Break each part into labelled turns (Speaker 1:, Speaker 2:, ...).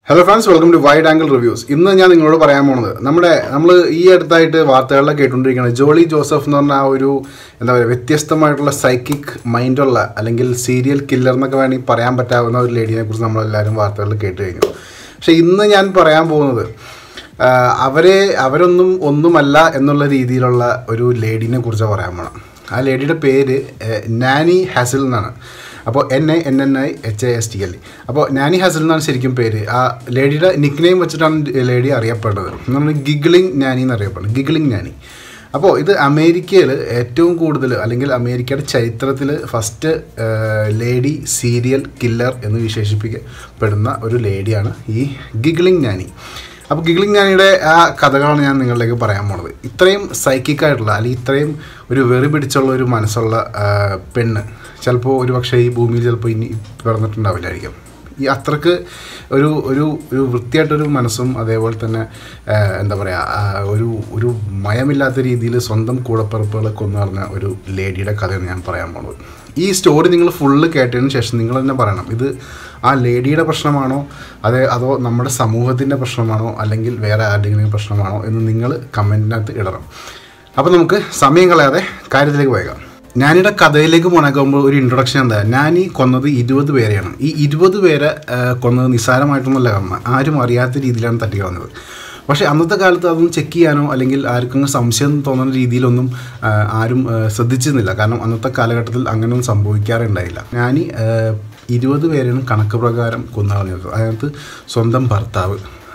Speaker 1: hello friends welcome to wide angle reviews ഇന്ന് ഞാൻ നിങ്ങളോട് പറയാൻ പോണത് നമ്മുടെ നമ്മൾ ഈ അടുത്തായിട്ട് വാർത്തകളിലൊക്കെ കേട്ടുകൊണ്ടിരിക്കുകയാണ് ജോളി ജോസഫ് എന്ന് പറഞ്ഞ ആ ഒരു എന്താ പറയുക വ്യത്യസ്തമായിട്ടുള്ള സൈക്കിക് മൈൻഡുള്ള അല്ലെങ്കിൽ സീരിയൽ കില്ലർ എന്നൊക്കെ വേണമെങ്കിൽ പറയാൻ പറ്റാവുന്ന ഒരു ലേഡിനെ കുറിച്ച് നമ്മളെല്ലാവരും വാർത്തകളിൽ കേട്ട് കഴിഞ്ഞു പക്ഷേ ഇന്ന് ഞാൻ പറയാൻ പോകുന്നത് ആ, അവരെ അവരൊന്നും ഒന്നുമല്ല എന്നുള്ള രീതിയിലുള്ള ഒരു ലേഡീനെ കുറിച്ച് പറയാൻ പോണം ആ ലേഡിയുടെ പേര് ഏഹ്, നാനി ഹാസിൽ എന്നാണ് അപ്പോൾ N I N N I H A S T L അപ്പോൾ നാനി ഹാസിൽ എന്നാണ് ശരിക്കും പേര് ആ ലേഡിയുടെ നിക് നെയിം വെച്ചിട്ടാണ് ലേഡി അറിയപ്പെടുന്നത് നമ്മൾ ഗിഗ്ലിംഗ് നാനി എന്നറിയപ്പെടുന്നത് ഗിഗ്ലിംഗ് നാനി അപ്പോൾ ഇത് അമേരിക്കയിൽ ഏറ്റവും കൂടുതൽ അല്ലെങ്കിൽ അമേരിക്കയുടെ ചരിത്രത്തിൽ ഫസ്റ്റ് ലേഡി സീരിയൽ കില്ലർ എന്ന് വിശേഷിപ്പിക്കപ്പെടുന്ന ഒരു ലേഡിയാണ് ഈ ഗിഗ്ലിംഗ് നാനി അപ്പോൾ ഗിഗ്ലിംഗ് നാനിയുടെ ആ കഥകളാണ് ഞാൻ നിങ്ങളിലേക്ക് പറയാൻ പോണത് ഇത്രയും സൈക്കിക് ആയിട്ടുള്ള അല്ലെങ്കിൽ ഇത്രയും ഒരു വെറി പിടിച്ചുള്ള ഒരു മനസ്സുള്ള ആ, പെണ്ണ് ചിലപ്പോൾ ഒരു പക്ഷേ ഈ ഭൂമിയിൽ ചിലപ്പോൾ ഇനി പിറന്നിട്ടുണ്ടാവില്ലായിരിക്കും ഈ അത്രക്ക് ഒരു ഒരു ഒരു വൃത്തിയായിട്ടൊരു മനസ്സും അതേപോലെ തന്നെ ആ, എന്താ പറയുക ആ, ഒരു ഒരു മയമില്ലാത്ത രീതിയിൽ സ്വന്തം കൂടപ്പിറപ്പുകളെ കൊന്നു പറഞ്ഞ ഒരു ലേഡിയുടെ കഥയാണ് ഞാൻ പറയാൻ പോണത് ഈ സ്റ്റോറി നിങ്ങൾ ഫുള്ള് കേട്ടതിന് ശേഷം നിങ്ങൾ തന്നെ പറയണം ഇത് ആ ലേഡിയുടെ പ്രശ്നമാണോ അതെ അതോ നമ്മുടെ സമൂഹത്തിൻ്റെ പ്രശ്നമാണോ അല്ലെങ്കിൽ വേറെ ആരുടെയെങ്കിലും പ്രശ്നമാണോ എന്ന് നിങ്ങൾ കമൻറ്റിനകത്ത് ഇടണം അപ്പോൾ നമുക്ക് സമയം കളയാതെ കാര്യത്തിലേക്ക് പോയേക്കാം ഞാനിയുടെ കഥയിലേക്ക് പോണേക്കുമ്പോൾ ഒരു ഇൻട്രൊഡക്ഷൻ എന്താ ഞാനീ കൊന്നത് ഇരുപത് പേരെയാണ് ഈ ഇരുപത് പേരെ ആ, കൊന്നത് നിസ്സാരമായിട്ടൊന്നുമല്ല കാരണം ആരും അറിയാത്ത രീതിയിലാണ് തട്ടി കളഞ്ഞത് പക്ഷേ അന്നത്തെ കാലത്ത് അതൊന്നും ചെക്ക് ചെയ്യാനോ അല്ലെങ്കിൽ ആർക്കും സംശയം തോന്നുന്ന രീതിയിലൊന്നും ആ, ആരും ആ, ശ്രദ്ധിച്ചിരുന്നില്ല കാരണം അന്നത്തെ കാലഘട്ടത്തിൽ അങ്ങനെയൊന്നും സംഭവിക്കാറുണ്ടായില്ല ഞാൻ ഇരുപത് പേരെയാണ് കണക്ക് പ്രകാരം കൊന്നു കളഞ്ഞത് അതിനകത്ത് സ്വന്തം ഭർത്താവ്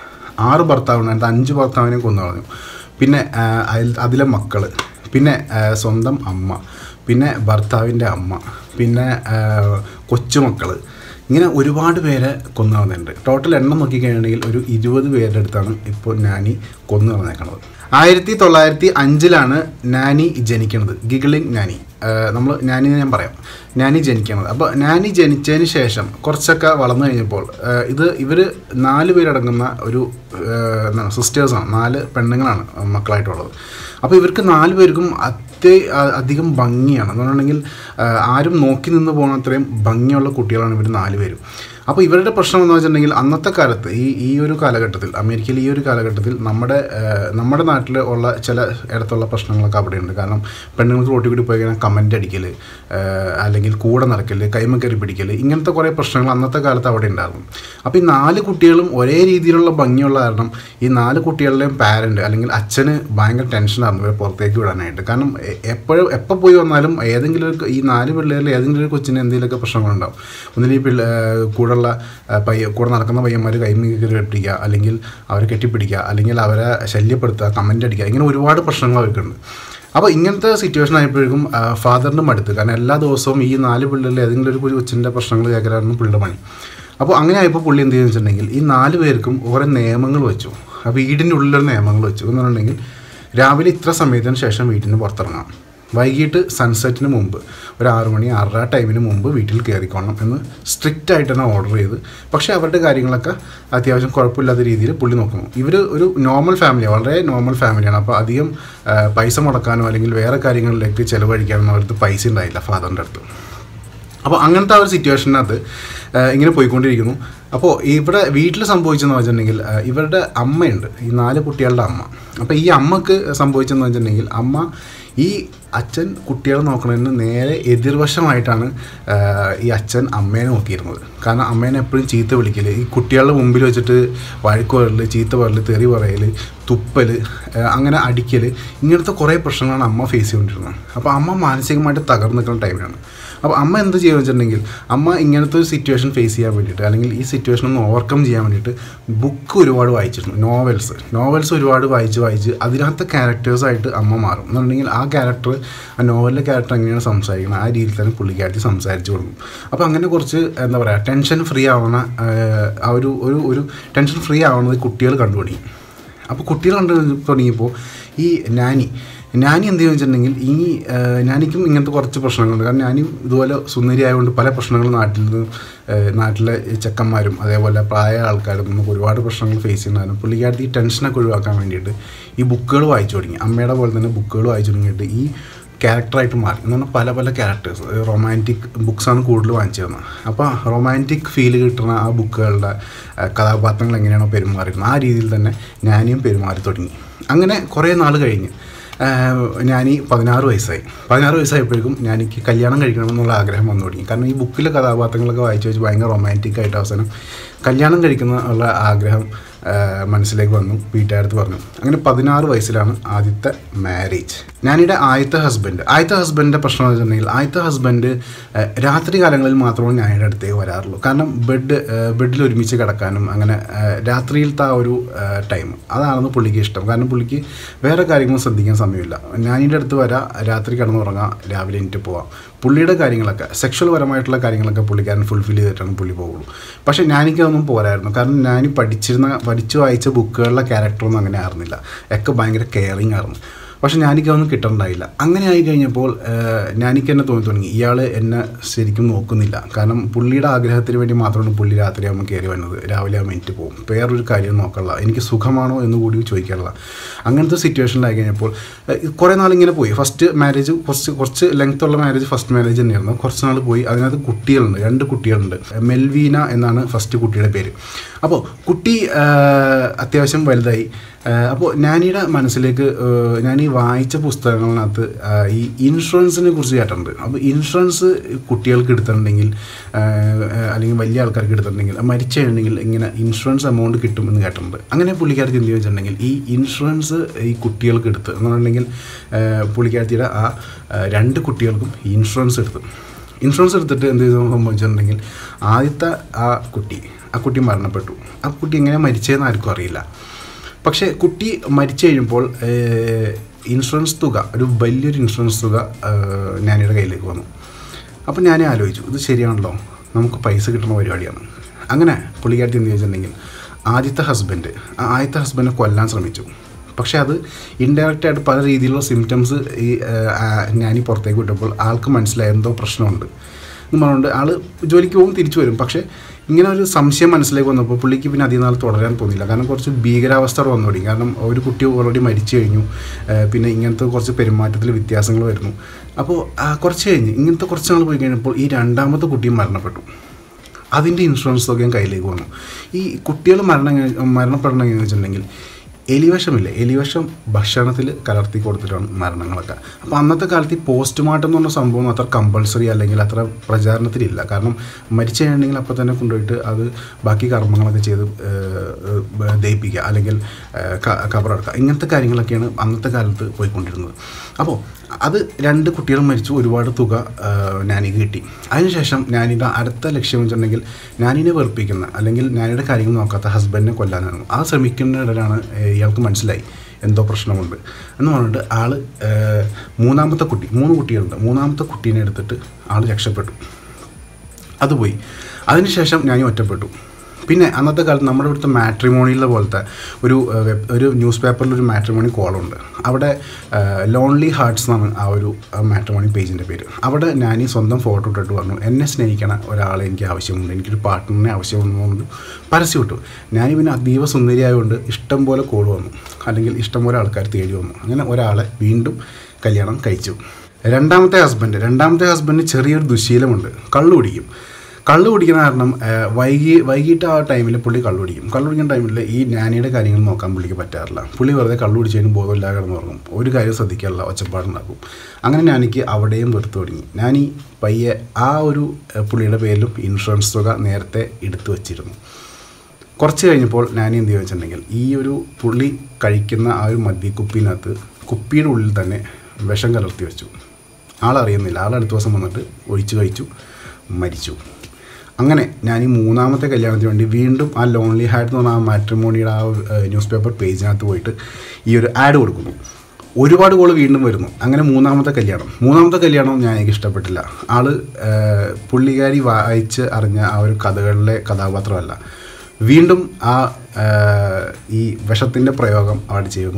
Speaker 1: ആറ് ഭർത്താവുണ്ട് അതിനകത്ത് അഞ്ച് ഭർത്താവിനെ കൊന്നു കളഞ്ഞു പിന്നെ ആ, അതിൽ അതിലെ മക്കൾ പിന്നെ ആ, സ്വന്തം അമ്മ പിന്നെ ഭർത്താവിൻ്റെ അമ്മ പിന്നെ ആ, കൊച്ചുമക്കൾ ഇങ്ങനെ ഒരുപാട് പേരെ കൊന്നു കളഞ്ഞിട്ടുണ്ട് ടോട്ടൽ എണ്ണം നോക്കിക്കഴിഞ്ഞിട്ടുണ്ടെങ്കിൽ ഒരു ഇരുപത് പേരുടെ അടുത്താണ് ഇപ്പോൾ നാനി കൊന്നു കളഞ്ഞേക്കണത് ആയിരത്തി തൊള്ളായിരത്തി അഞ്ചിലാണ് നാനി ജനിക്കുന്നത് ഗിഗിളിങ് നാനി നമ്മൾ നാനി ഞാൻ പറയാം നാനി ജനിക്കണത് അപ്പോൾ നാനി ജനിച്ചതിന് ശേഷം കുറച്ചൊക്കെ വളർന്നു കഴിഞ്ഞപ്പോൾ ആ, ഇത് ഇവർ നാല് പേരടങ്ങുന്ന ഒരു ആ, എന്താണ് സിസ്റ്റേഴ്സാണ് നാല് പെണ്ണുങ്ങളാണ് മക്കളായിട്ടുള്ളത് അപ്പോൾ ഇവർക്ക് നാല് പേർക്കും അത്യ അ- അധികം ഭംഗിയാണ് എന്ന് പറഞ്ഞിട്ടുണ്ടെങ്കിൽ ആ, ആരും നോക്കി നിന്ന് പോകുന്ന അത്രയും ഭംഗിയുള്ള കുട്ടികളാണ് ഇവർ നാല് പേരും അപ്പോൾ ഇവരുടെ പ്രശ്നം എന്ന് വെച്ചിട്ടുണ്ടെങ്കിൽ അന്നത്തെ കാലത്ത് ഈ ഈ ഒരു കാലഘട്ടത്തിൽ അമേരിക്കയിൽ ഈ ഒരു കാലഘട്ടത്തിൽ നമ്മുടെ ആ, നമ്മുടെ നാട്ടിൽ ഉള്ള ചില ഇടത്തുള്ള പ്രശ്നങ്ങളൊക്കെ അവിടെയുണ്ട് കാരണം പെണ്ണുങ്ങൾക്ക് റോട്ടിൽ കൂടി പോയി കഴിഞ്ഞാൽ കമൻ്റ് അടിക്കൽ ആ, അല്ലെങ്കിൽ കൂടെ നടക്കൽ കൈമ കയറി പിടിക്കൽ ഇങ്ങനത്തെ കുറേ പ്രശ്നങ്ങൾ അന്നത്തെ കാലത്ത് അവിടെ ഉണ്ടായിരുന്നു അപ്പോൾ ഈ നാല് കുട്ടികളും ഒരേ രീതിയിലുള്ള ഭംഗിയുള്ള കാരണം ഈ നാല് കുട്ടികളുടെയും പാരൻ്റ് അല്ലെങ്കിൽ അച്ഛന് ഭയങ്കര ടെൻഷനായിരുന്നു ഇവരെ പുറത്തേക്ക് വിടാനായിട്ട് കാരണം എ- എപ്പോഴും എപ്പോൾ പോയി വന്നാലും ഏതെങ്കിലും ഒരു ഈ നാല് പിള്ളേരിൽ ഏതെങ്കിലും ഒരു കൊച്ചിന് എന്തെങ്കിലുമൊക്കെ പ്രശ്നങ്ങളുണ്ടാവും ഒന്നിൽ ഈ പിള്ളേ കൂടെയുള്ള ആ, പയ്യ കൂടെ നടക്കുന്ന പയ്യന്മാർ കൈമികറി പിടിക്കുക അല്ലെങ്കിൽ അവരെ കെട്ടിപ്പിടിക്കുക അല്ലെങ്കിൽ അവരെ ശല്യപ്പെടുത്തുക കമൻ്റ് അടിക്കുക ഇങ്ങനെ ഒരുപാട് പ്രശ്നങ്ങൾ അവർക്കുണ്ട് അപ്പോൾ ഇങ്ങനത്തെ സിറ്റുവേഷൻ ആയപ്പോഴേക്കും ഫാദറിൻ്റെ മടുത്ത് കാരണം എല്ലാ ദിവസവും ഈ നാല് പിള്ളേരിൽ ഏതെങ്കിലും ഒരു കൊച്ചിൻ്റെ പ്രശ്നങ്ങൾ കേൾക്കലായിരുന്നു പുള്ളിയുടെ പണി അപ്പോൾ അങ്ങനെ ആയപ്പോൾ പുള്ളി എന്ത് ചെയ്യുന്നു വെച്ചിട്ടുണ്ടെങ്കിൽ ഈ നാല് പേർക്കും ഓരോ നിയമങ്ങൾ വെച്ചു ആ വീടിൻ്റെ ഉള്ളിലൊരു നിയമങ്ങൾ വെച്ചു എന്ന് പറഞ്ഞിട്ടുണ്ടെങ്കിൽ രാവിലെ ഇത്ര സമയത്തിന് ശേഷം വീട്ടിൽ നിന്ന് പുറത്തിറങ്ങാം വൈകിട്ട് സൺസെറ്റിന് മുമ്പ് ഒരു ആറു മണി ആറര ടൈമിന് മുമ്പ് വീട്ടിൽ കയറിക്കോണം എന്ന് സ്ട്രിക്റ്റ് ആയിട്ട് തന്നെ ഓർഡർ ചെയ്ത് പക്ഷേ അവരുടെ കാര്യങ്ങളൊക്കെ അത്യാവശ്യം കുഴപ്പമില്ലാത്ത രീതിയിൽ പുള്ളി നോക്കുന്നു ഇവർ ഒരു നോർമൽ ഫാമിലിയാണ് വളരെ നോർമൽ ഫാമിലിയാണ് അപ്പോൾ അധികം ആ, പൈസ മുടക്കാനോ അല്ലെങ്കിൽ വേറെ കാര്യങ്ങളിലേക്ക് ചിലവഴിക്കാനോ അവർക്ക് പൈസ ഉണ്ടായില്ല ഫാദറിൻ്റെ അടുത്ത് അപ്പോൾ അങ്ങനത്തെ ആ ഒരു സിറ്റുവേഷനകത്ത് ആ, ഇങ്ങനെ പോയിക്കൊണ്ടിരിക്കുന്നു അപ്പോൾ ഇവിടെ വീട്ടിൽ സംഭവിച്ചെന്ന് വെച്ചിട്ടുണ്ടെങ്കിൽ ആ, ഇവരുടെ അമ്മയുണ്ട് ഈ നാല് കുട്ടികളുടെ അമ്മ അപ്പോൾ ഈ അമ്മക്ക് സംഭവിച്ചെന്ന് വെച്ചിട്ടുണ്ടെങ്കിൽ അമ്മ ഈ അച്ഛൻ കുട്ടികളെ നോക്കുന്നതിന് നേരെ എതിർവശമായിട്ടാണ് ആ, ഈ അച്ഛൻ അമ്മേനെ നോക്കിയിരുന്നത് കാരണം അമ്മേനെ എപ്പോഴും ചീത്ത വിളിക്കൽ ഈ കുട്ടികളുടെ മുമ്പിൽ വെച്ചിട്ട് വഴക്ക് പറയൽ ചീത്ത പറയൽ തെറി പറയൽ തുപ്പൽ അങ്ങനെ അടിക്കൽ ഇങ്ങനത്തെ കുറേ പ്രശ്നങ്ങളാണ് അമ്മ ഫേസ് ചെയ്തുകൊണ്ടിരുന്നത് അപ്പോൾ അമ്മ മാനസികമായിട്ട് തകർന്നു നിൽക്കുന്ന ടൈമിലാണ് അപ്പോൾ അമ്മ എന്ത് ചെയ്യുക വെച്ചിട്ടുണ്ടെങ്കിൽ അമ്മ ഇങ്ങനത്തെ ഒരു സിറ്റുവേഷൻ ഫേസ് ചെയ്യാൻ വേണ്ടിയിട്ട് അല്ലെങ്കിൽ ഈ സിറ്റുവേഷൻ ഒന്ന് ഓവർകം ചെയ്യാൻ വേണ്ടിയിട്ട് ബുക്ക് ഒരുപാട് വായിച്ചിരുന്നു നോവൽസ് നോവൽസ് ഒരുപാട് വായിച്ച് വായിച്ച് അതിനകത്തെ ക്യാരക്ടേഴ്സായിട്ട് അമ്മ മാറും എന്നുണ്ടെങ്കിൽ ആ ക്യാരക്ടർ ആ നോവലിലെ ക്യാരക്ടർ എങ്ങനെയാണ് സംസാരിക്കുന്നത് ആ രീതിയിൽ തന്നെ പുള്ളിക്കാരത്തി സംസാരിച്ചു കൊടുക്കും അപ്പോൾ അങ്ങനെ കുറച്ച് എന്താ പറയുക ടെൻഷൻ ഫ്രീ ആവണ ആ, ആ ഒരു ഒരു ഒരു ടെൻഷൻ ഫ്രീ ആവുന്നത് കുട്ടികൾ കണ്ടു തുടങ്ങി അപ്പോൾ കുട്ടികൾ കണ്ടു തുടങ്ങിയപ്പോൾ ഈ നാനി നാനി എന്ത് ചെയ്യുന്നു വെച്ചിട്ടുണ്ടെങ്കിൽ ഈ ആ, നാനിക്കും ഇങ്ങനത്തെ കുറച്ച് പ്രശ്നങ്ങളുണ്ട് കാരണം നാനി ഇതുപോലെ സുന്ദരി ആയതുകൊണ്ട് പല പ്രശ്നങ്ങളും നാട്ടിൽ നിന്ന് ആ, നാട്ടിലെ ചെക്കന്മാരും അതേപോലെ പ്രായ ആൾക്കാരും നമുക്ക് ഒരുപാട് പ്രശ്നങ്ങൾ ഫേസ് ചെയ്യുന്നതാണ് പുള്ളിക്കാരത്തി ഈ ടെൻഷനൊക്കെ ഒഴിവാക്കാൻ വേണ്ടിയിട്ട് ഈ ബുക്കുകൾ വായിച്ചു തുടങ്ങി അമ്മയുടെ പോലെ തന്നെ ബുക്കുകൾ വായിച്ചു തുടങ്ങിയിട്ട് ഈ ക്യാരക്ടറായിട്ട് മാറി എന്ന് പറഞ്ഞാൽ പല പല ക്യാരക്ടേഴ്സ് റൊമാൻറ്റിക് ബുക്സാണ് കൂടുതൽ വാങ്ങിച്ചു തന്നത് അപ്പോൾ റൊമാൻറ്റിക് ഫീൽ കിട്ടുന്ന ആ ബുക്കുകളുടെ ആ, കഥാപാത്രങ്ങൾ എങ്ങനെയാണോ പെരുമാറിയിരുന്നത് ആ രീതിയിൽ തന്നെ ഞാനിയും പെരുമാറി തുടങ്ങി അങ്ങനെ കുറേ നാൾ കഴിഞ്ഞ് ഞാൻ ഈ പതിനാറ് വയസ്സായി പതിനാറ് വയസ്സായപ്പോഴേക്കും ഞാൻ എനിക്ക് കല്യാണം കഴിക്കണമെന്നുള്ള ആഗ്രഹം വന്നു തുടങ്ങി കാരണം ഈ ബുക്കിലെ കഥാപാത്രങ്ങളൊക്കെ വായിച്ച് വെച്ച് ഭയങ്കര റൊമാൻറ്റിക് ആയിട്ട് അവസാനം കല്യാണം കഴിക്കുന്ന ഉള്ള ആഗ്രഹം ആ, മനസ്സിലേക്ക് വന്നു വീട്ടുകാരത്ത് പറഞ്ഞു അങ്ങനെ പതിനാറ് വയസ്സിലാണ് ആദ്യത്തെ മാരേജ് ഞാനിവിടെ ആദ്യത്തെ ഹസ്ബൻഡ് ആദ്യത്തെ ഹസ്ബൻഡിൻ്റെ പ്രശ്നം എന്ന് വെച്ചിട്ടുണ്ടെങ്കിൽ ആദ്യത്തെ ഹസ്ബൻഡ് ആ, രാത്രി കാലങ്ങളിൽ മാത്രമേ ഞാനിവിടെ അടുത്തേക്ക് വരാറുള്ളൂ കാരണം ബെഡ് ബെഡിൽ ഒരുമിച്ച് കിടക്കാനും അങ്ങനെ ആ, രാത്രിയിലത്തെ ആ ഒരു ടൈം അതാണെന്ന് പുള്ളിക്ക് ഇഷ്ടം കാരണം പുള്ളിക്ക് വേറെ കാര്യങ്ങളും ശ്രദ്ധിക്കാൻ സമയമില്ല ഞാനിൻ്റെ അടുത്ത് വരാം രാത്രി കിടന്നുറങ്ങാം രാവിലെ എനിക്ക് പോവാം പുള്ളിയുടെ കാര്യങ്ങളൊക്കെ സെക്ഷൽ പരമായിട്ടുള്ള കാര്യങ്ങളൊക്കെ പുള്ളിക്കാരൻ ഫുൾഫിൽ ചെയ്തിട്ടാണ് പുള്ളി പോകുള്ളൂ പക്ഷേ ഞാനിക്കതൊന്നും പോരായിരുന്നു കാരണം ഞാൻ പഠിച്ചിരുന്ന പഠിച്ചു വായിച്ച ബുക്കുകളിലെ ക്യാരക്ടറൊന്നും അങ്ങനെ ആയിരുന്നില്ല ഒക്കെ ഭയങ്കര കെയറിങ് ആയിരുന്നു പക്ഷെ ഞാനിക്കതൊന്നും കിട്ടണ്ടായില്ല അങ്ങനെ ആയി കഴിഞ്ഞപ്പോൾ ഞാനിക്ക് എന്നെ തോന്നി തുടങ്ങി ഇയാൾ എന്നെ ശരിക്കും നോക്കുന്നില്ല കാരണം പുള്ളിയുടെ ആഗ്രഹത്തിന് വേണ്ടി മാത്രമാണ് പുള്ളി രാത്രി ആകുമ്പോൾ കയറി വന്നത് രാവിലെ ആകുമ്പോൾ എനിക്ക് പോകും വേറൊരു കാര്യം നോക്കല്ല എനിക്ക് സുഖമാണോ എന്ന് കൂടി ചോദിക്കാനുള്ള അങ്ങനത്തെ സിറ്റുവേഷനിലായി കഴിഞ്ഞപ്പോൾ ഏഹ്, കുറേ നാളിങ്ങനെ പോയി ഫസ്റ്റ് മാരേജ് കുറച്ച് കുറച്ച് ലെങ്ത് ഉള്ള മാരേജ് ഫസ്റ്റ് മാരേജ് തന്നെയായിരുന്നു കുറച്ച് നാൾ പോയി അതിനകത്ത് കുട്ടികളുണ്ട് രണ്ട് കുട്ടികളുണ്ട് മെൽവീന എന്നാണ് ഫസ്റ്റ് കുട്ടിയുടെ പേര് അപ്പോൾ കുട്ടി ആഹ്, അത്യാവശ്യം വലുതായി അപ്പോൾ ഞാനിയുടെ മനസ്സിലേക്ക് ആഹ്, ഞാൻ ഈ വായിച്ച പുസ്തകങ്ങളിനകത്ത് ആഹ്, ഈ ഇൻഷുറൻസിനെ കുറിച്ച് കേട്ടിട്ടുണ്ട് അപ്പോൾ ഇൻഷുറൻസ് കുട്ടികൾക്ക് എടുത്തിട്ടുണ്ടെങ്കിൽ ആഹ്, അല്ലെങ്കിൽ വലിയ ആൾക്കാർക്ക് എടുത്തിട്ടുണ്ടെങ്കിൽ മരിച്ചു കഴിഞ്ഞിട്ടുണ്ടെങ്കിൽ ഇങ്ങനെ ഇൻഷുറൻസ് എമൗണ്ട് കിട്ടുമെന്ന് കേട്ടിട്ടുണ്ട് അങ്ങനെ പുള്ളിക്കാരത്തി എന്ത് വെച്ചിട്ടുണ്ടെങ്കിൽ ഈ ഇൻഷുറൻസ് ഈ കുട്ടികൾക്ക് എടുത്ത് എന്ന് പറഞ്ഞിട്ടുണ്ടെങ്കിൽ ആഹ്, പുള്ളിക്കാരത്തിയുടെ ആ ആഹ്, രണ്ട് കുട്ടികൾക്കും ഇൻഷുറൻസ് എടുത്തു ഇൻഷുറൻസ് എടുത്തിട്ട് എന്ത് ചെയ്തു സംഭവിച്ചിട്ടുണ്ടെങ്കിൽ ആദ്യത്തെ ആ കുട്ടി ആ കുട്ടി മരണപ്പെട്ടു ആ കുട്ടി എങ്ങനെ മരിച്ചതെന്ന് ആർക്കും അറിയില്ല പക്ഷേ കുട്ടി മരിച്ചു കഴിയുമ്പോൾ ഏഹ്, ഇൻഷുറൻസ് തുക ഒരു വലിയൊരു ഇൻഷുറൻസ് തുക ഏഹ്, ഞാനിയുടെ കയ്യിലേക്ക് വന്നു അപ്പോൾ ഞാൻ ആലോചിച്ചു ഇത് ശരിയാണല്ലോ നമുക്ക് പൈസ കിട്ടുന്ന പരിപാടിയാണ് അങ്ങനെ പുള്ളിക്കാരത്തി എന്ത് ചോദിച്ചിട്ടുണ്ടെങ്കിൽ ആദ്യത്തെ ഹസ്ബൻഡ് ആ ആദ്യത്തെ ഹസ്ബൻഡിനെ കൊല്ലാൻ ശ്രമിച്ചു പക്ഷേ അത് ഇൻഡയറക്റ്റ് ആയിട്ട് പല രീതിയിലുള്ള സിംറ്റംസ് ഈ ഞാൻ പുറത്തേക്ക് വിട്ടപ്പോൾ ആൾക്ക് മനസ്സിലായ എന്തോ പ്രശ്നമുണ്ട് എന്ന് പറഞ്ഞുകൊണ്ട് ആൾ ജോലിക്ക് പോകും തിരിച്ചു വരും പക്ഷേ ഇങ്ങനെ ഒരു സംശയം മനസ്സിലേക്ക് വന്നപ്പോൾ പുള്ളിക്ക് പിന്നെ അധികം നാൾ തുടരാൻ തോന്നിയില്ല കാരണം കുറച്ച് ഭീകരാവസ്ഥ വന്നു തുടങ്ങി കാരണം ഒരു കുട്ടി ഓൾറെഡി മരിച്ചു കഴിഞ്ഞു ആ, പിന്നെ ഇങ്ങനത്തെ കുറച്ച് പെരുമാറ്റത്തിൽ വ്യത്യാസങ്ങൾ വരുന്നു അപ്പോൾ ആ, കുറച്ച് കഴിഞ്ഞ് ഇങ്ങനത്തെ കുറച്ച് നാൾ പോയി കഴിഞ്ഞപ്പോൾ ഈ രണ്ടാമത്തെ കുട്ടിയും മരണപ്പെട്ടു അതിൻ്റെ ഇൻഷുറൻസ് തുകയും കയ്യിലേക്ക് വന്നു ഈ കുട്ടികൾ മരണം എങ്ങനെ- മരണപ്പെടണം എങ്ങനെയാണെന്ന് വെച്ചിട്ടുണ്ടെങ്കിൽ എലിവശമില്ല എലിവശം ഭക്ഷണത്തിൽ കലർത്തി കൊടുത്തിട്ടാണ് മരണങ്ങളൊക്കെ അപ്പോൾ അന്നത്തെ കാലത്ത് ഈ പോസ്റ്റ്മോർട്ടം എന്ന് പറഞ്ഞ സംഭവം അത്ര കമ്പൾസറി അല്ലെങ്കിൽ അത്ര പ്രചാരണത്തിലില്ല കാരണം മരിച്ചു കഴിഞ്ഞിട്ടുണ്ടെങ്കിൽ അപ്പോൾ തന്നെ കൊണ്ടുപോയിട്ട് അത് ബാക്കി കർമ്മങ്ങളൊക്കെ ചെയ്ത് ഏഹ്, ഏഹ്, ദഹിപ്പിക്കുക അല്ലെങ്കിൽ ഏഹ്, ക- കബറടക്കുക ഇങ്ങനത്തെ കാര്യങ്ങളൊക്കെയാണ് അന്നത്തെ കാലത്ത് പോയിക്കൊണ്ടിരുന്നത് അപ്പോൾ അത് രണ്ട് കുട്ടികളും മരിച്ചു ഒരുപാട് തുക ഞാനിക്ക് കിട്ടി അതിനുശേഷം ഞാനിയുടെ അടുത്ത ലക്ഷ്യം വെച്ചിട്ടുണ്ടെങ്കിൽ ഞാനിനെ വെറുപ്പിക്കുന്ന അല്ലെങ്കിൽ ഞാനിയുടെ കാര്യങ്ങൾ നോക്കാത്ത ഹസ്ബൻഡിനെ കൊല്ലാനാണ് ആ ശ്രമിക്കുന്നതിനിടയിലാണ് ഏഹ്, ഇയാൾക്ക് മനസ്സിലായി എന്തോ പ്രശ്നമുണ്ട് എന്ന് പറഞ്ഞിട്ട് ആൾ മൂന്നാമത്തെ കുട്ടി മൂന്ന് കുട്ടികളുണ്ട് മൂന്നാമത്തെ കുട്ടീനെ എടുത്തിട്ട് ആൾ രക്ഷപ്പെട്ടു അത് പോയി അതിനുശേഷം ഞാൻ ഒറ്റപ്പെട്ടു പിന്നെ അന്നത്തെ കാലത്ത് നമ്മുടെ ഇവിടുത്തെ മാട്രിമോണിയിലെ പോലത്തെ ഒരു ഏഹ്, വെബ് ഒരു ന്യൂസ് പേപ്പറിൽ ഒരു മാട്രിമോണി കോളുണ്ട് അവിടെ ലോൺലി ഹാർട്സ് എന്നാണ് ആ ഒരു മാട്രിമോണി പേജിൻ്റെ പേര് അവിടെ ഞാൻ ഈ സ്വന്തം ഫോട്ടോ ഇട്ടിട്ട് പറഞ്ഞു എന്നെ സ്നേഹിക്കണ ഒരാളെ എനിക്ക് ആവശ്യമുണ്ട് എനിക്കൊരു പാർട്ട്ണറിനെ ആവശ്യമുണ്ടെന്ന് പരസ്യം ഇട്ടു ഞാൻ പിന്നെ അതീവ സുന്ദരിയായതുകൊണ്ട് ഇഷ്ടം പോലെ കോൾ വന്നു അല്ലെങ്കിൽ ഇഷ്ടം പോലെ ആൾക്കാർ തേടി വന്നു അങ്ങനെ ഒരാളെ വീണ്ടും കല്യാണം കഴിച്ചു രണ്ടാമത്തെ ഹസ്ബൻഡ് രണ്ടാമത്തെ ഹസ്ബൻഡ് ചെറിയൊരു ദുശീലമുണ്ട് കള്ളു കുടിക്കും കള്ളു കുടിക്കുന്ന കാരണം ആ, വൈകി വൈകിട്ട് ആ ടൈമിൽ പുള്ളി കള്ളു കുടിക്കും കള്ളു കുടിക്കുന്ന ടൈമിൽ ഈ നാനിയുടെ കാര്യങ്ങൾ നോക്കാൻ പുള്ളിക്ക് പറ്റാറില്ല പുള്ളി വെറുതെ കള്ളു കുടിച്ചതിന് ബോധമില്ലാതെ കിടന്ന് ഉറങ്ങും ഒരു കാര്യം ശ്രദ്ധിക്കാറില്ല ഒച്ചപ്പാടുണ്ടാക്കും അങ്ങനെ ഞാനിക്ക് അവിടെയും വെറുത്ത് തുടങ്ങി ഞാൻ ഈ പയ്യെ ആ ഒരു ആ, പുള്ളിയുടെ പേരിലും ഇൻഷുറൻസ് തുക നേരത്തെ എടുത്തു വച്ചിരുന്നു കുറച്ച് കഴിഞ്ഞപ്പോൾ ഞാൻ എന്ത് ചെയ്യുക വെച്ചിട്ടുണ്ടെങ്കിൽ ഈ ഒരു പുള്ളി കഴിക്കുന്ന ആ ഒരു മദ്യക്കുപ്പിനകത്ത് കുപ്പിയുടെ ഉള്ളിൽ തന്നെ വിഷം കലർത്തി വെച്ചു ആളറിയുന്നില്ല ആൾ അടുത്ത ദിവസം വന്നിട്ട് ഒഴിച്ച് കഴിച്ചു മരിച്ചു അങ്ങനെ ഞാൻ ഈ മൂന്നാമത്തെ കല്യാണത്തിന് വേണ്ടി വീണ്ടും ആ ലോൺലി ഹാഡ് എന്ന് പറഞ്ഞ ആ മാട്രിമോണിയുടെ ആ ന്യൂസ് പേപ്പർ പേജിനകത്ത് പോയിട്ട് ഈ ഒരു ആഡ് കൊടുക്കുന്നു ഒരുപാട് കോള് വീണ്ടും വരുന്നു അങ്ങനെ മൂന്നാമത്തെ കല്യാണം മൂന്നാമത്തെ കല്യാണം ഞാൻ എനിക്ക് ഇഷ്ടപ്പെട്ടില്ല ആള് ഏഹ്, പുള്ളിക്കാരി വായിച്ച് അറിഞ്ഞ ആ ഒരു കഥകളിലെ കഥാപാത്രമല്ല വീണ്ടും ആ ഏഹ്, ഈ വിഷത്തിൻ്റെ പ്രയോഗം അവിടെ ചെയ്യുന്നു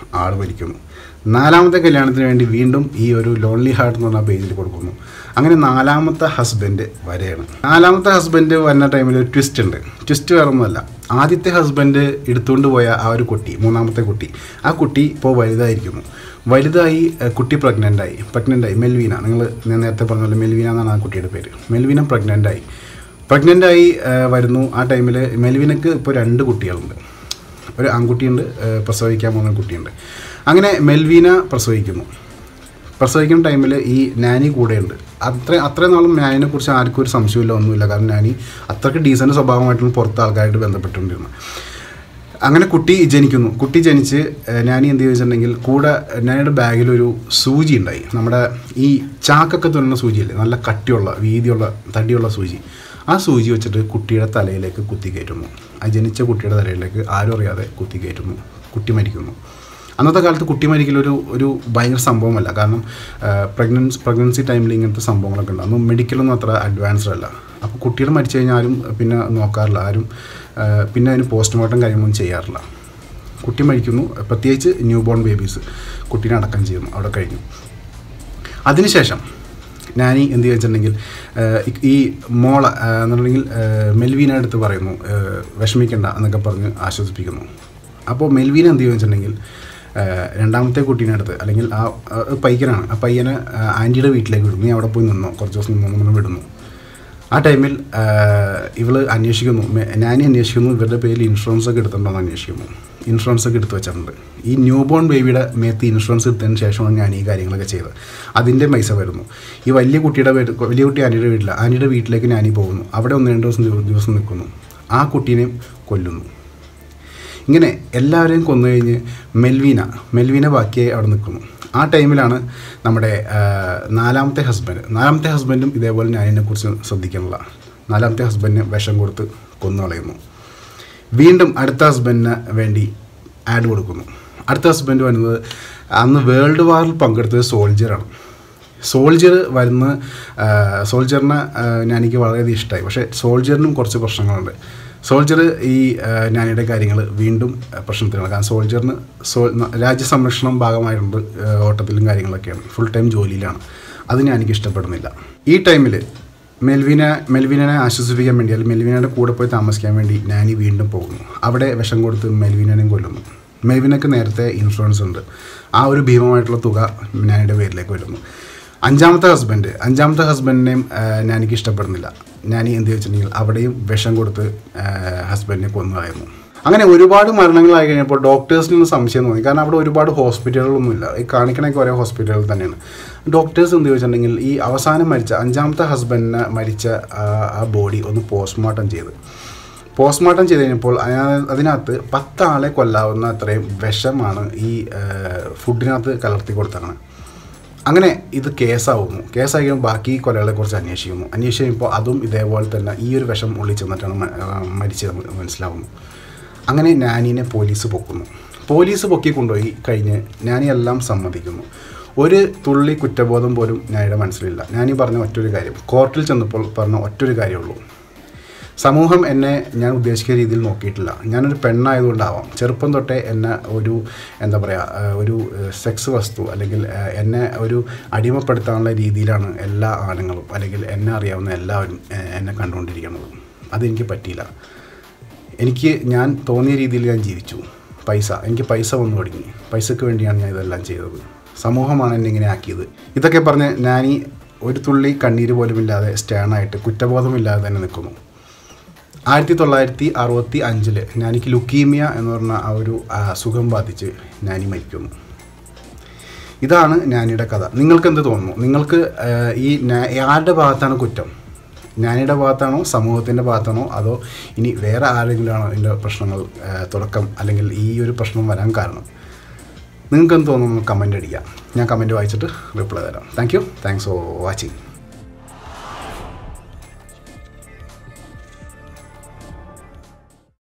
Speaker 1: ആൾ മരിക്കുന്നു നാലാമത്തെ കല്യാണത്തിന് വേണ്ടി വീണ്ടും ഈ ഒരു ലോൺലി ഹാർട്ട് എന്ന് പറഞ്ഞ പേജിൽ കൊടുക്കുന്നു അങ്ങനെ നാലാമത്തെ ഹസ്ബൻഡ് വരെയാണ് നാലാമത്തെ ഹസ്ബൻഡ് വരുന്ന ടൈമിൽ ഒരു ട്വിസ്റ്റ് ഉണ്ട് ട്വിസ്റ്റ് വേറെ ഒന്നുമല്ല ആദ്യത്തെ ഹസ്ബൻഡ് എടുത്തുകൊണ്ട് പോയ ആ ഒരു കുട്ടി മൂന്നാമത്തെ കുട്ടി ആ കുട്ടി ഇപ്പോൾ വലുതായിരിക്കുന്നു വലുതായി ഏഹ്, കുട്ടി പ്രഗ്നൻ്റ് ആയി പ്രഗ്നൻ്റ് ആയി മെൽവീന നിങ്ങൾ ഞാൻ നേരത്തെ പറഞ്ഞ പോലെ മെൽവീന എന്നാണ് ആ കുട്ടിയുടെ പേര് മെൽവീന പ്രഗ്നൻ്റ് ആയി പ്രഗ്നൻ്റ് ആയി ഏഹ്, വരുന്നു ആ ടൈമിൽ മെൽവിനക്ക് ഇപ്പോൾ രണ്ട് കുട്ടികളുണ്ട് ഒരു ആൺകുട്ടിയുണ്ട് ഏഹ്, പ്രസവിക്കാൻ പോകുന്ന ഒരു കുട്ടിയുണ്ട് അങ്ങനെ മെൽവീന പ്രസവിക്കുന്നു പ്രസവിക്കുന്ന ടൈമിൽ ഈ നാനി കൂടെയുണ്ട് അത്ര അത്രയും നാളും നാനിനെ കുറിച്ച് ആർക്കും ഒരു സംശയമില്ല ഒന്നുമില്ല കാരണം നാനി അത്രയ്ക്ക് ഡീസൻറ്റ് സ്വഭാവമായിട്ടാണ് പുറത്ത് ആൾക്കാരായിട്ട് ബന്ധപ്പെട്ടുകൊണ്ടിരുന്നത് അങ്ങനെ കുട്ടി ജനിക്കുന്നു കുട്ടി ജനിച്ച് ഏഹ്, നാനി എന്ത് ചോദിച്ചിട്ടുണ്ടെങ്കിൽ കൂടെ നാനിയുടെ ബാഗിലൊരു സൂചി ഉണ്ടായി നമ്മുടെ ഈ ചാക്കൊക്കെ തുന്നുന്ന സൂചിയല്ലേ നല്ല കട്ടിയുള്ള വീതിയുള്ള തടിയുള്ള സൂചി ആ സൂചി വെച്ചിട്ട് കുട്ടിയുടെ തലയിലേക്ക് കുത്തി കയറ്റുന്നു ആ ജനിച്ച കുട്ടിയുടെ തലയിലേക്ക് ആരും അറിയാതെ കുത്തി കയറ്റുന്നു കുട്ടി മരിക്കുന്നു അന്നത്തെ കാലത്ത് കുട്ടി മരിക്കൽ ഒരു ഒരു ഭയങ്കര സംഭവമല്ല കാരണം പ്രഗ്നൻസി പ്രഗ്നൻസി ടൈമിൽ ഇങ്ങനത്തെ സംഭവങ്ങളൊക്കെ ഉണ്ട് അന്ന് മെഡിക്കലൊന്നും അത്ര അഡ്വാൻസ്ഡ് അല്ല അപ്പോൾ കുട്ടിയുടെ മരിച്ചു കഴിഞ്ഞാൽ ആരും പിന്നെ നോക്കാറില്ല ആരും ആ, പിന്നെ അതിന് പോസ്റ്റ്മോർട്ടം കാര്യങ്ങളൊന്നും ചെയ്യാറില്ല കുട്ടി മരിക്കുന്നു പ്രത്യേകിച്ച് ന്യൂ ബോൺ ബേബീസ് കുട്ടീനെ അടക്കം ചെയ്യുന്നു അവിടെ കഴിഞ്ഞു അതിനുശേഷം ഞാനീ എന്ത് വെച്ചിട്ടുണ്ടെങ്കിൽ ഏഹ്, ഈ- ഈ മോള ഏഹ്, എന്നുണ്ടെങ്കിൽ ഏഹ്, മെൽവീന അടുത്ത് പറയുന്നു ഏഹ്, വിഷമിക്കണ്ട എന്നൊക്കെ പറഞ്ഞ് ആശ്വസിപ്പിക്കുന്നു അപ്പോൾ മെൽവീന എന്ത് വെച്ചിട്ടുണ്ടെങ്കിൽ ഏഹ്, രണ്ടാമത്തെ കുട്ടീനെ അടുത്ത് അല്ലെങ്കിൽ ആ ആ പയ്യനാണ് ആ പയ്യനെ ഏഹ്, ആൻറ്റിയുടെ വീട്ടിലേക്ക് വിടുന്നു നീ അവിടെ പോയി നിന്നോ കുറച്ച് ദിവസം നിന്നോ എന്ന് വിടുന്നു ആ ടൈമിൽ ഇവൾ അന്വേഷിക്കുന്നു മെ- ഞാനീ അന്വേഷിക്കുന്നു ഇവരുടെ പേരിൽ ഇൻഷുറൻസ് ഒക്കെ എടുത്തിട്ടുണ്ടോ എന്ന് അന്വേഷിക്കുന്നു ഇൻഷുറൻസ് ഒക്കെ എടുത്ത് വെച്ചിട്ടുണ്ട് ഈ ന്യൂ ബോൺ ബേബിയുടെ മേത്ത് ഇൻഷുറൻസ് എടുത്തതിന് ശേഷമാണ് ഞാൻ ഈ കാര്യങ്ങളൊക്കെ ചെയ്തത് അതിൻ്റെ പൈസ വരുന്നു ഈ വലിയ കുട്ടിയുടെ വീട് വലിയ കുട്ടി ആൻറ്റിയുടെ വീട്ടിൽ ആൻറ്റിയുടെ വീട്ടിലേക്ക് ഞാനീ പോകുന്നു അവിടെ ഒന്ന് രണ്ട് ദിവസം ദിവ- ദിവസം നിൽക്കുന്നു ആ കുട്ടീനെയും കൊല്ലുന്നു ഇങ്ങനെ എല്ലാവരെയും കൊന്നു കഴിഞ്ഞ് മെൽവീന മെൽവീന ബാക്കിയായി അവിടെ നിൽക്കുന്നു ആ ടൈമിലാണ് നമ്മുടെ ആ, നാലാമത്തെ ഹസ്ബൻഡ് നാലാമത്തെ ഹസ്ബൻഡും ഇതേപോലെ ഞാനിതിനെക്കുറിച്ച് ശ്രദ്ധിക്കാനുള്ള നാലാമത്തെ ഹസ്ബൻഡിന് വിഷം കൊടുത്ത് കൊന്നു കളയുന്നു വീണ്ടും അടുത്ത ഹസ്ബൻഡിന് വേണ്ടി ആഡ് കൊടുക്കുന്നു അടുത്ത ഹസ്ബൻഡ് വരുന്നത് അന്ന് വേൾഡ് വാറിൽ പങ്കെടുത്തത് സോൾജറാണ് സോൾജർ വരുന്ന സോൾജറിനെ ഞാൻ എനിക്ക് വളരെയധികം ഇഷ്ടമായി പക്ഷേ സോൾജറിനും കുറച്ച് പ്രശ്നങ്ങളുണ്ട് സോൾജർ ഈ ആ, ഞാനിയുടെ കാര്യങ്ങൾ വീണ്ടും ആ, പ്രശ്നത്തിലാണ് കാരണം സോൾജറിന് സോ ന- രാജ്യസംരക്ഷണം ഭാഗമായിട്ടുണ്ട് ആ, ഓട്ടത്തിലും കാര്യങ്ങളൊക്കെയാണ് ഫുൾ ടൈം ജോലിയിലാണ് അത് ഞാൻ എനിക്ക് ഇഷ്ടപ്പെടുന്നില്ല ഈ ടൈമിൽ മെൽവിന മെൽവിനെ ആശ്വസിപ്പിക്കാൻ വേണ്ടി അല്ലെങ്കിൽ മെൽവിനയുടെ കൂടെ പോയി താമസിക്കാൻ വേണ്ടി നാനി വീണ്ടും പോകുന്നു അവിടെ വിഷം കൊടുത്ത് മെൽവിനെയും കൊല്ലുന്നു മെൽവിനൊക്കെ നേരത്തെ ഇൻഷുറൻസ് ഉണ്ട് ആ ഒരു ഭീമമായിട്ടുള്ള തുക നാനിയുടെ പേരിലേക്ക് വരുന്നു അഞ്ചാമത്തെ ഹസ്ബൻഡ് അഞ്ചാമത്തെ ഹസ്ബൻഡിനെയും ഞാൻ എനിക്ക് ഇഷ്ടപ്പെടുന്നില്ല ഞാൻ എന്ത് വെച്ചിട്ടുണ്ടെങ്കിൽ അവിടെയും വിഷം കൊടുത്ത് ഹസ്ബൻഡിനെ കൊന്നു കളയുന്നു അങ്ങനെ ഒരുപാട് മരണങ്ങളായി കഴിഞ്ഞപ്പോൾ ഡോക്ടേഴ്സിനൊന്നും സംശയം തോന്നി കാരണം അവിടെ ഒരുപാട് ഹോസ്പിറ്റലുകളൊന്നുമില്ല ഈ കാണിക്കണൊക്കെ ഒരേ ഹോസ്പിറ്റലുകൾ തന്നെയാണ് ഡോക്ടേഴ്സ് എന്ത് ചോദിച്ചിട്ടുണ്ടെങ്കിൽ ഈ അവസാനം മരിച്ച അഞ്ചാമത്തെ ഹസ്ബൻഡിനെ മരിച്ച ആ- ആ ബോഡി ഒന്ന് പോസ്റ്റ്മോർട്ടം ചെയ്ത് പോസ്റ്റ്മോർട്ടം ചെയ്ത് കഴിഞ്ഞപ്പോൾ അതിന- അതിനകത്ത് പത്താളെ കൊല്ലാവുന്ന അത്രയും വിഷമാണ് ഈ ആ, ഫുഡിനകത്ത് കലർത്തി കൊടുത്തതാണ് അങ്ങനെ ഇത് കേസാവുന്നു കേസായി കഴിയുമ്പോൾ ബാക്കി കൊലകളെക്കുറിച്ച് അന്വേഷിക്കുന്നു അന്വേഷിച്ച് കഴിയുമ്പോൾ അതും ഇതേപോലെ തന്നെ ഈ ഒരു വിഷം ഉള്ളിൽ ചെന്നിട്ടാണ് മ- ആ, മരിച്ചത് മനസ്സിലാവുന്നു അങ്ങനെ നാനീനെ പോലീസ് പൊക്കുന്നു പോലീസ് പൊക്കി കൊണ്ടുപോയി കഴിഞ്ഞ് നാനി എല്ലാം സമ്മതിക്കുന്നു ഒരു തുള്ളി കുറ്റബോധം പോലും ഞാനിയുടെ മനസ്സിലില്ല ഞാനീ പറഞ്ഞ ഒറ്റൊരു കാര്യം കോർട്ടിൽ ചെന്നപ്പോൾ പറഞ്ഞ ഒറ്റൊരു കാര്യമുള്ളൂ സമൂഹം എന്നെ ഞാൻ ഉദ്ദേശിക്കുന്ന രീതിയിൽ നോക്കിയിട്ടില്ല ഞാനൊരു പെണ്ണായതുകൊണ്ടാവാം ചെറുപ്പം തൊട്ടേ എന്നെ ഒരു എന്താ പറയുക ഒരു സെക്സ് വസ്തു അല്ലെങ്കിൽ ആ, എന്നെ ഒരു അടിമപ്പെടുത്താനുള്ള രീതിയിലാണ് എല്ലാ ആണുങ്ങളും അല്ലെങ്കിൽ എന്നെ അറിയാവുന്ന എല്ലാവരും ആ, എന്നെ കണ്ടുകൊണ്ടിരിക്കുന്നത് അതെനിക്ക് പറ്റിയില്ല എനിക്ക് ഞാൻ തോന്നിയ രീതിയിൽ ഞാൻ ജീവിച്ചു പൈസ എനിക്ക് പൈസ വന്നു തുടങ്ങി പൈസക്ക് വേണ്ടിയാണ് ഞാൻ ഇതെല്ലാം ചെയ്തത് സമൂഹമാണ് എന്നെ ഇങ്ങനെ ആക്കിയത് ഇതൊക്കെ പറഞ്ഞ് ഞാനീ ഒരു തുള്ളി കണ്ണീര് പോലുമില്ലാതെ സ്റ്റാണായിട്ട് കുറ്റബോധമില്ലാതെ തന്നെ നിൽക്കുന്നു ആയിരത്തി തൊള്ളായിരത്തി അറുപത്തി അഞ്ചില് ഞാനിക്ക് ലുക്കീമിയ എന്ന് പറഞ്ഞ ആ ഒരു ആ, അസുഖം ബാധിച്ച് ഞാനി മരിക്കുന്നു ഇതാണ് ഞാനിയുടെ കഥ നിങ്ങൾക്ക് എന്ത് തോന്നുന്നു നിങ്ങൾക്ക് ആ, ഈ ഞാ- ആരുടെ ഭാഗത്താണ് കുറ്റം ഞാനിയുടെ ഭാഗത്താണോ സമൂഹത്തിൻ്റെ ഭാഗത്താണോ അതോ ഇനി വേറെ ആരെങ്കിലും ആണോ ഇതിൻ്റെ പ്രശ്നങ്ങൾ ആ, തുടക്കം അല്ലെങ്കിൽ ഈ ഒരു പ്രശ്നം വരാൻ കാരണം നിങ്ങൾക്ക് എന്ത് തോന്നുന്നു കമൻ്റ് അടിക്കാം ഞാൻ കമൻറ്റ് വായിച്ചിട്ട് റിപ്ലൈ തരാം thank you thanks for watching